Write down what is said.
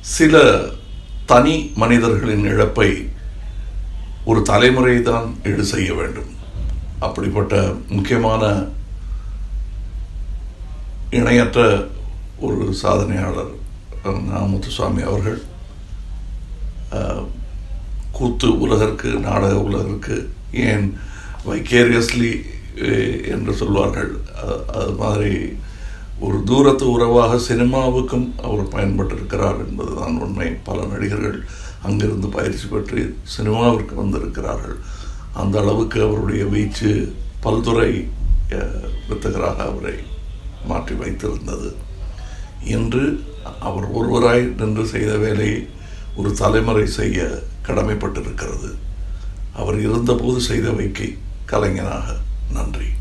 சில தனி மனிதர்களின் இழப்பை ஒரு தலைமுறை தான் ஈடு செய்ய வேண்டும் அப்படிப்பட்ட முக்கியமான இணையற்ற ஒரு சாதனையாளர் நா முத்துசுவாமி அவர்கள் அஹ், கூத்து உலகிற்கு நாடக உலகிற்கு ஏன் வைக்கேரியஸ்லி என்று சொல்வார்கள் அ- அது மாதிரி ஒரு தூரத்து உறவாக சினிமாவுக்கும் அவர் பயன்பட்டிருக்கிறார் என்பதுதான் உண்மை பல நடிகர்கள் அங்கிருந்து பயிற்சி பெற்று சினிமாவிற்கு வந்திருக்கிறார்கள் அந்த அளவுக்கு அவருடைய வீச்சு பல்துறை அஹ், வித்தகராக அவரை மாற்றி வைத்திருந்தது இன்று அவர் ஒருவராய் நின்று செய்த வேலையை ஒரு தலைமுறை செய்ய கடமைப்பட்டிருக்கிறது அவர் இருந்தபோது செய்தவைக்கு கலைஞனாக நன்றி